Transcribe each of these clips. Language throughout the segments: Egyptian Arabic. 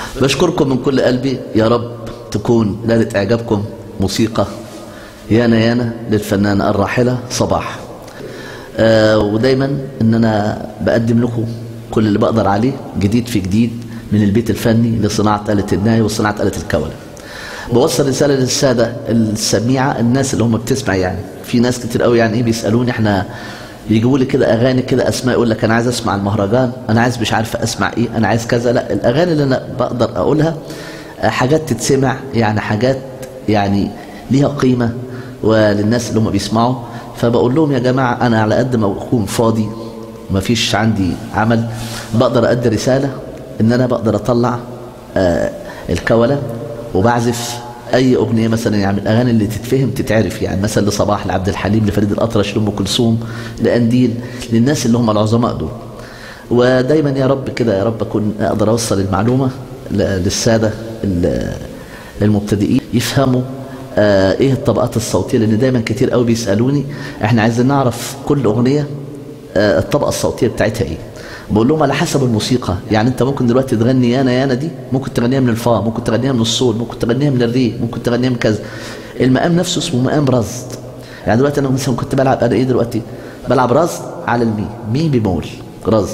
بشكركم من كل قلبي يا رب تكون نالت إعجابكم موسيقى يانا يانا للفنانة الراحلة صباح آه ودايما ان انا بقدم لكم كل اللي بقدر عليه جديد في جديد من البيت الفني لصناعة آلة الناي وصناعة آلة الكولة بوصل رسالة للسادة السميعة الناس اللي هم بتسمع يعني في ناس كتير قوي يعني ايه بيسألوني احنا يجيبوا لي كده اغاني كده اسماء يقول لك انا عايز اسمع المهرجان انا عايز مش عارف اسمع ايه انا عايز كذا لا الاغاني اللي انا بقدر اقولها آه، حاجات تتسمع يعني حاجات يعني ليها قيمة وللناس اللي هم بيسمعوا فبقول لهم يا جماعة أنا على قد ما أكون فاضي ما فيش عندي عمل بقدر أدي رسالة إن أنا بقدر أطلع آه الكولة وبعزف أي أغنية مثلا يعني من الأغاني اللي تتفهم تتعرف يعني مثلا لصباح لعبد الحليم لفريد الأطرش لأم كلثوم لأنديل للناس اللي هم العظماء دول ودايما يا رب كده يا رب أكون أقدر أوصل المعلومة ل- للسادة ال- المبتدئين يفهموا آه ايه الطبقات الصوتيه لان دايما كتير قوي بيسالوني احنا عايزين نعرف كل اغنيه آه الطبقه الصوتيه بتاعتها ايه بقول لهم على حسب الموسيقى يعني انت ممكن دلوقتي تغني يانا يانا دي ممكن تغنيها من الفا ممكن تغنيها من الصول ممكن تغنيها من الري ممكن تغنيها من كذا المقام نفسه اسمه مقام رصد يعني دلوقتي انا مثلا كنت بلعب انا ايه دلوقتي بلعب رصد على المي مي بيمول رصد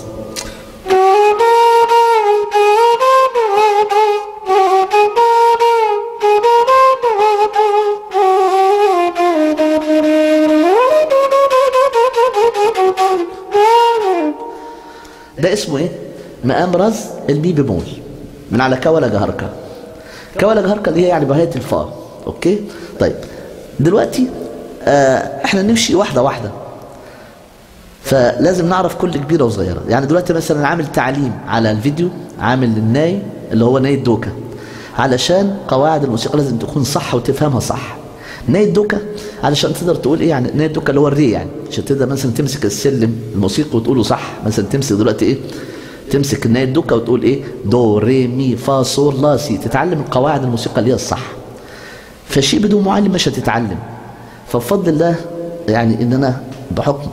ده اسمه ايه مقام رز المي بمول من على كولا جهركة كولا جهركة اللي هي يعني بهاية الفا اوكي طيب دلوقتي آه احنا نمشي واحدة واحدة فلازم نعرف كل كبيرة وصغيرة يعني دلوقتي مثلا عامل تعليم على الفيديو عامل الناي اللي هو ناي الدوكا علشان قواعد الموسيقى لازم تكون صح وتفهمها صح ناي الدوكا علشان تقدر تقول ايه يعني ناي الدوكا اللي هو الري يعني عشان تقدر مثلا تمسك السلم الموسيقي وتقوله صح مثلا تمسك دلوقتي ايه تمسك الناي الدوكا وتقول ايه دو ري مي فا صول لا سي تتعلم القواعد الموسيقى اللي هي الصح فشيء بدون معلم مش هتتعلم فبفضل الله يعني ان انا بحكم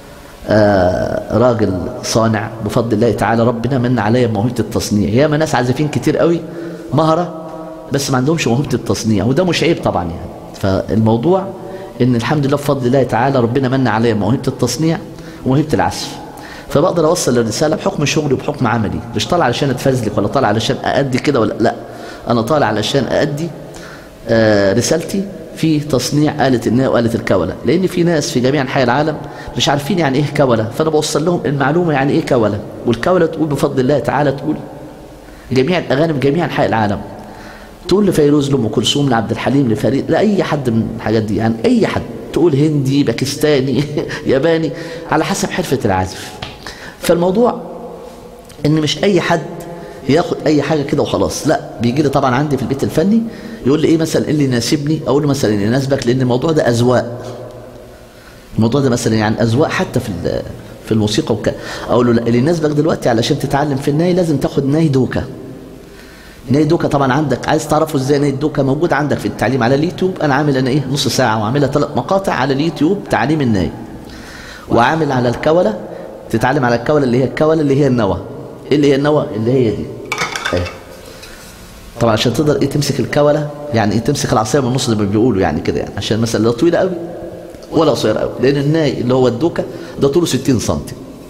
آه راجل صانع بفضل الله تعالى ربنا من عليا بموهبه التصنيع ياما ناس عازفين كتير قوي مهره بس ما عندهمش موهبه التصنيع وده مش عيب طبعا يعني فالموضوع ان الحمد لله بفضل الله تعالى ربنا من عليا بموهبه التصنيع وموهبه العزف فبقدر اوصل الرساله بحكم شغلي وبحكم عملي مش طالع علشان اتفزلك ولا طالع علشان اادي كده ولا لا انا طالع علشان اادي آه رسالتي في تصنيع آلة الناء وآلة الكولة لأن في ناس في جميع أنحاء العالم مش عارفين يعني إيه كولة فأنا بوصل لهم المعلومة يعني إيه كولة والكولة تقول بفضل الله تعالى تقول جميع الأغاني في جميع أنحاء العالم تقول لفيروز لأم كلثوم لعبد الحليم لفريد لأي حد من الحاجات دي يعني أي حد تقول هندي باكستاني ياباني على حسب حرفة العازف فالموضوع إن مش أي حد ياخد اي حاجه كده وخلاص لا بيجي لي طبعا عندي في البيت الفني يقول لي ايه مثلا إيه اللي يناسبني اقول له مثلا اللي يناسبك لان الموضوع ده اذواق الموضوع ده مثلا يعني اذواق حتى في ال- في الموسيقى وك اقول له لا اللي يناسبك دلوقتي علشان تتعلم في الناي لازم تاخد ناي دوكا ناي دوكا طبعا عندك عايز تعرفه ازاي ناي دوكا موجود عندك في التعليم على اليوتيوب انا عامل انا ايه نص ساعه وعاملها ثلاث مقاطع على اليوتيوب تعليم الناي وعامل على الكوله تتعلم على الكوله اللي هي الكوله اللي هي النوى ايه اللي هي النوى اللي هي دي اهي طبعا عشان تقدر ايه تمسك الكوله يعني ايه تمسك العصايه من النص زي ما بيقولوا يعني كده يعني عشان مثلا لا طويله قوي ولا قصيره قوي لان الناي اللي هو الدوكا ده طوله 60 سم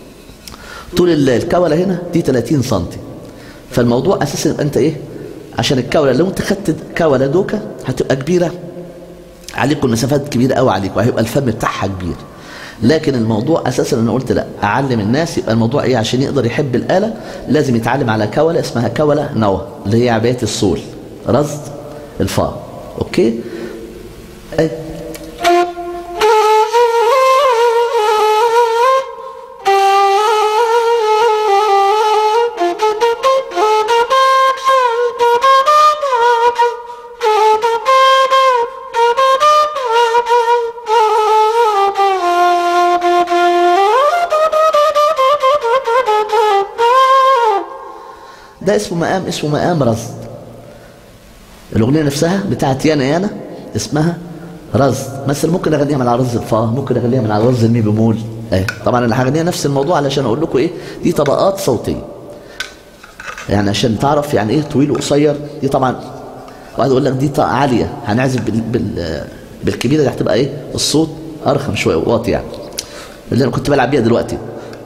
طول ال- الكوله هنا دي 30 سم فالموضوع اساسا يبقى انت ايه عشان الكوله لو انت خدت كوله دوكا هتبقى كبيره عليكم المسافات كبيره قوي عليك وهيبقى الفم بتاعها كبير لكن الموضوع اساسا انا قلت لا اعلم الناس يبقى الموضوع ايه عشان يقدر يحب الاله لازم يتعلم على كوله اسمها كوله نوى اللي هي عبايه الصول رصد الفا اوكي أي. ده اسمه مقام اسمه مقام رصد الاغنيه نفسها بتاعت يانا يانا اسمها رصد مثلا ممكن اغنيها من على رز الفا ممكن اغنيها من على رز المي بمول ايه طبعا انا هغنيها نفس الموضوع علشان اقول لكم ايه دي طبقات صوتيه يعني عشان تعرف يعني ايه طويل وقصير دي طبعا واحد يقول لك دي طاقة عالية هنعزف بال... بال... بالكبيرة دي هتبقى ايه الصوت ارخم شوية واطي يعني اللي انا كنت بلعب بيها دلوقتي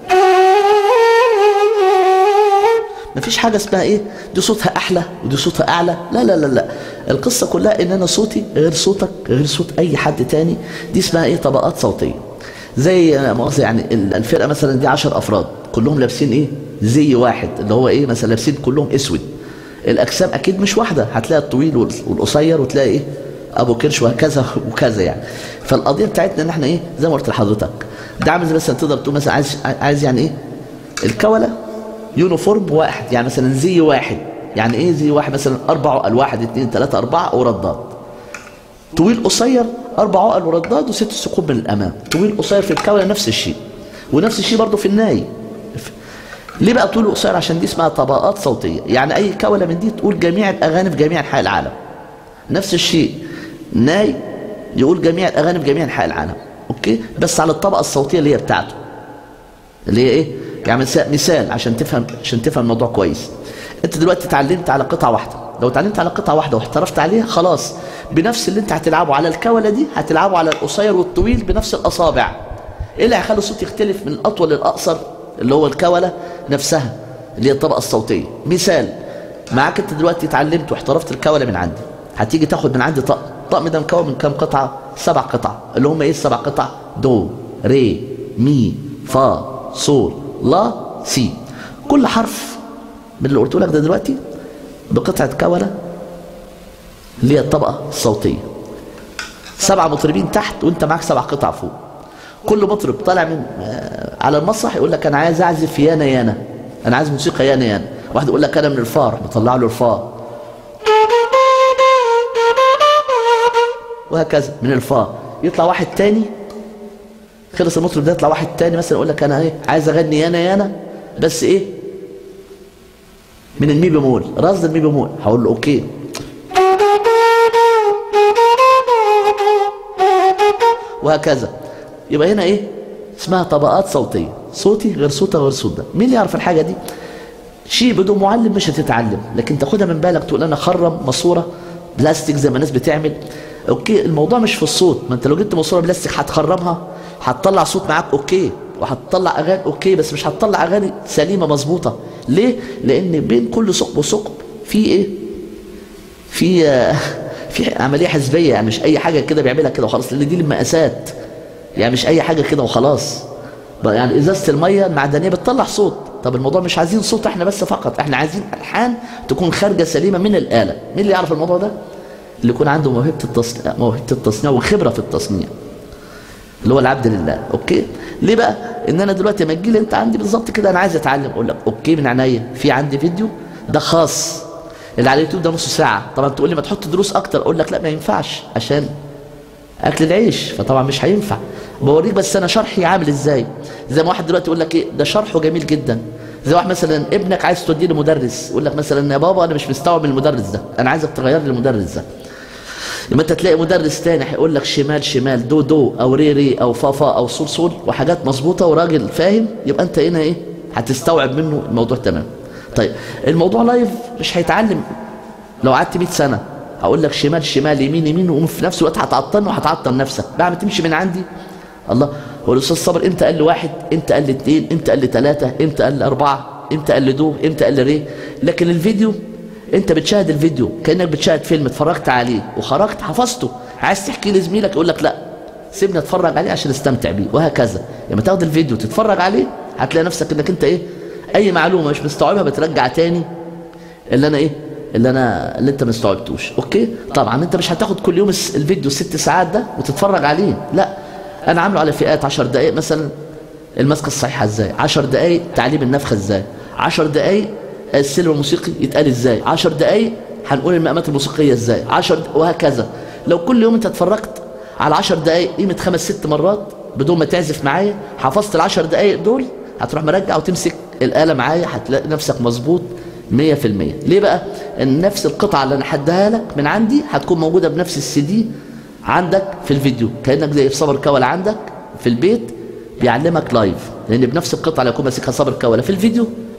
مفيش حاجة اسمها ايه دي صوتها احلى ودي صوتها اعلى لا لا لا لا القصة كلها ان انا صوتي غير صوتك غير صوت اي حد تاني دي اسمها ايه طبقات صوتية زي أنا مؤاخذة يعني الفرقة مثلا دي عشر افراد كلهم لابسين ايه زي واحد اللي هو ايه مثلا لابسين كلهم اسود الاجسام اكيد مش واحده هتلاقي الطويل والقصير وتلاقي ايه ابو كرش وهكذا وكذا يعني فالقضيه بتاعتنا ان احنا ايه زي ما قلت لحضرتك ده عامل زي مثلا تقدر تقول مثلا عايز عايز يعني ايه الكوله يونيفورم واحد يعني مثلا زي واحد يعني ايه زي واحد مثلا اربع عقل واحد اثنين ثلاثه اربعه ورداد طويل قصير اربع عقل ورداد وست ثقوب من الامام طويل قصير في الكوله نفس الشيء ونفس الشيء برضه في الناي ليه بقى طول قصير عشان دي اسمها طبقات صوتيه يعني اي كوله من دي تقول جميع الاغاني في جميع انحاء العالم نفس الشيء ناي يقول جميع الاغاني في جميع انحاء العالم اوكي بس على الطبقه الصوتيه اللي هي بتاعته اللي هي ايه يعني مثال عشان تفهم عشان تفهم الموضوع كويس انت دلوقتي اتعلمت على قطعه واحده لو اتعلمت على قطعه واحده واحترفت عليها خلاص بنفس اللي انت هتلعبه على الكوله دي هتلعبه على القصير والطويل بنفس الاصابع ايه اللي هيخلي الصوت يختلف من الاطول للاقصر اللي هو الكوله نفسها اللي هي الطبقه الصوتيه مثال معاك انت دلوقتي اتعلمت واحترفت الكوله من عندي هتيجي تاخد من عندي طقم الطقم ده مكون من كام قطعه سبع قطع اللي هم ايه السبع قطع دو ري مي فا صول لا سي كل حرف من اللي قلت لك ده دلوقتي بقطعه كوله اللي هي الطبقه الصوتيه سبعه مطربين تحت وانت معاك سبع قطع فوق كل مطرب طالع من على المسرح يقول لك انا عايز اعزف يانا يانا انا عايز موسيقى يانا يانا واحد يقول لك انا من الفا راح بطلع له الفا وهكذا من الفا يطلع واحد تاني خلص المطرب ده يطلع واحد تاني مثلا يقول لك انا ايه عايز اغني يانا يانا بس ايه من المي بمول رصد المي بمول هقول له اوكي وهكذا يبقى هنا ايه اسمها طبقات صوتيه صوتي غير صوتها غير صوت ده مين اللي يعرف الحاجه دي شيء بدون معلم مش هتتعلم لكن تاخدها من بالك تقول انا خرم ماسوره بلاستيك زي ما الناس بتعمل اوكي الموضوع مش في الصوت ما انت لو جبت ماسوره بلاستيك هتخرمها هتطلع صوت معاك اوكي وهتطلع اغاني اوكي بس مش هتطلع اغاني سليمه مظبوطه ليه لان بين كل ثقب وثقب في ايه في في عمليه حزبيه يعني مش اي حاجه كده بيعملها كده وخلاص لان دي المقاسات يعني مش اي حاجه كده وخلاص يعني ازازه الميه المعدنيه بتطلع صوت طب الموضوع مش عايزين صوت احنا بس فقط احنا عايزين الحان تكون خارجه سليمه من الاله مين اللي يعرف الموضوع ده اللي يكون عنده موهبه التصنيع موهبه التصنيع وخبره في التصنيع اللي هو العبد لله اوكي ليه بقى ان انا دلوقتي لما تجي لي انت عندي بالظبط كده انا عايز اتعلم اقول لك اوكي من عينيا في عندي فيديو ده خاص اللي على اليوتيوب ده نص ساعه طبعا تقول لي ما تحط دروس اكتر اقول لك لا ما ينفعش عشان اكل العيش فطبعا مش هينفع بوريك بس انا شرحي عامل ازاي زي ما واحد دلوقتي يقول لك ايه ده شرحه جميل جدا زي واحد مثلا ابنك عايز توديه لمدرس يقول لك مثلا يا بابا انا مش مستوعب المدرس ده انا عايزك تغير لي المدرس ده لما انت تلاقي مدرس تاني هيقول لك شمال شمال دو دو او ري ري او فا فا او صول صول وحاجات مظبوطه وراجل فاهم يبقى انت هنا ايه هتستوعب منه الموضوع تمام طيب الموضوع لايف مش هيتعلم لو قعدت 100 سنه هقول لك شمال شمال يمين يمين وفي نفس الوقت هتعطلني وهتعطل نفسك بعد ما تمشي من عندي الله هو الاستاذ صابر امتى قال لي واحد امتى قال لي اثنين امتى قال لي ثلاثه امتى قال لي اربعه امتى قال لي دو امتى قال لي ري لكن الفيديو انت بتشاهد الفيديو كانك بتشاهد فيلم اتفرجت عليه وخرجت حفظته عايز تحكي لزميلك يقول لك لا سيبني اتفرج عليه عشان استمتع بيه وهكذا لما تاخد الفيديو تتفرج عليه هتلاقي نفسك انك انت ايه اي معلومه مش مستوعبها بترجع تاني اللي انا ايه اللي انا اللي انت ما استوعبتوش اوكي طبعا انت مش هتاخد كل يوم الفيديو الست ساعات ده وتتفرج عليه لا انا عامله على فئات 10 دقائق مثلا المسكه الصحيحه ازاي 10 دقائق تعليم النفخه ازاي 10 دقائق السلم الموسيقي يتقال ازاي 10 دقائق هنقول المقامات الموسيقيه ازاي 10 وهكذا لو كل يوم انت اتفرجت على 10 دقائق قيمه خمس ست مرات بدون ما تعزف معايا حفظت ال 10 دقائق دول هتروح مرجع وتمسك الاله معايا هتلاقي نفسك مظبوط 100% ليه بقى ان نفس القطعه اللي انا حدها لك من عندي هتكون موجوده بنفس السي دي عندك في الفيديو كانك زي في صبر كولا عندك في البيت بيعلمك لايف لان بنفس القطعه اللي يكون ماسكها صبر كولا في الفيديو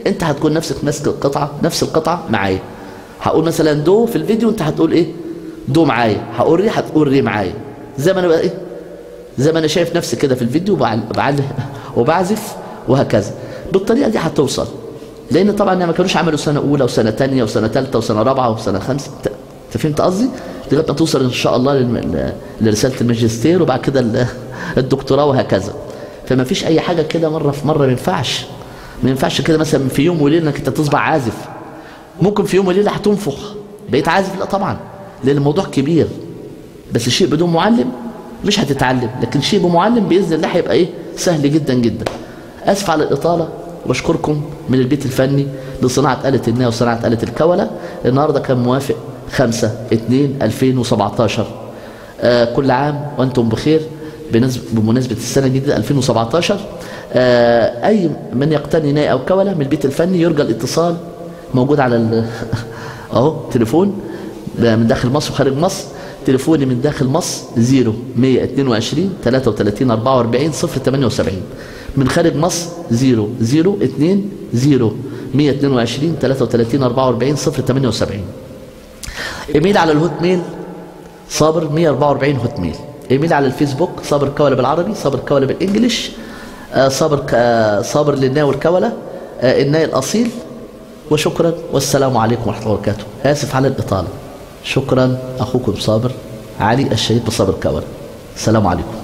انت هتكون نفسك ماسك القطعه نفس القطعه معايا هقول مثلا دو في الفيديو انت هتقول ايه دو معايا هقول ري هتقول ري معايا زي ما انا بقى ايه زي ما انا شايف نفسي كده في الفيديو وبعلم وبعزف وهكذا بالطريقه دي هتوصل لان طبعا ما كانوش عملوا سنه اولى وسنه ثانيه وسنه ثالثه وسنه رابعه وسنه خمسه انت فهمت قصدي لغايه ما توصل ان شاء الله لرساله الماجستير وبعد كده الدكتوراه وهكذا فما فيش اي حاجه كده مره في مره ما ينفعش ما ينفعش كده مثلا في يوم وليله انك انت تصبح عازف ممكن في يوم وليله هتنفخ بقيت عازف لا طبعا لان الموضوع كبير بس شيء بدون معلم مش هتتعلم لكن شيء بمعلم باذن الله هيبقى ايه سهل جدا جدا اسف على الاطاله واشكركم من البيت الفني لصناعه اله الناي وصناعه اله الكوله النهارده كان موافق 5 2 2017 آه كل عام وانتم بخير بمناسبه السنه الجديده 2017 آه اي من يقتني ناي او كوله من البيت الفني يرجى الاتصال موجود على اهو تليفون من داخل مصر وخارج مصر تليفوني من داخل مصر 0 122 33 44 078 من خارج مصر 0 0 2 0 122 33 44 078 ايميل على الهوت ميل صابر 144 هوت ميل ايميل على الفيسبوك صابر كوله بالعربي صابر كوله بالانجلش آه صابر آه صابر للناي والكوله آه الناي الاصيل وشكرا والسلام عليكم ورحمه الله وبركاته اسف على الاطاله شكرا اخوكم صابر علي الشهيد بصابر كوله السلام عليكم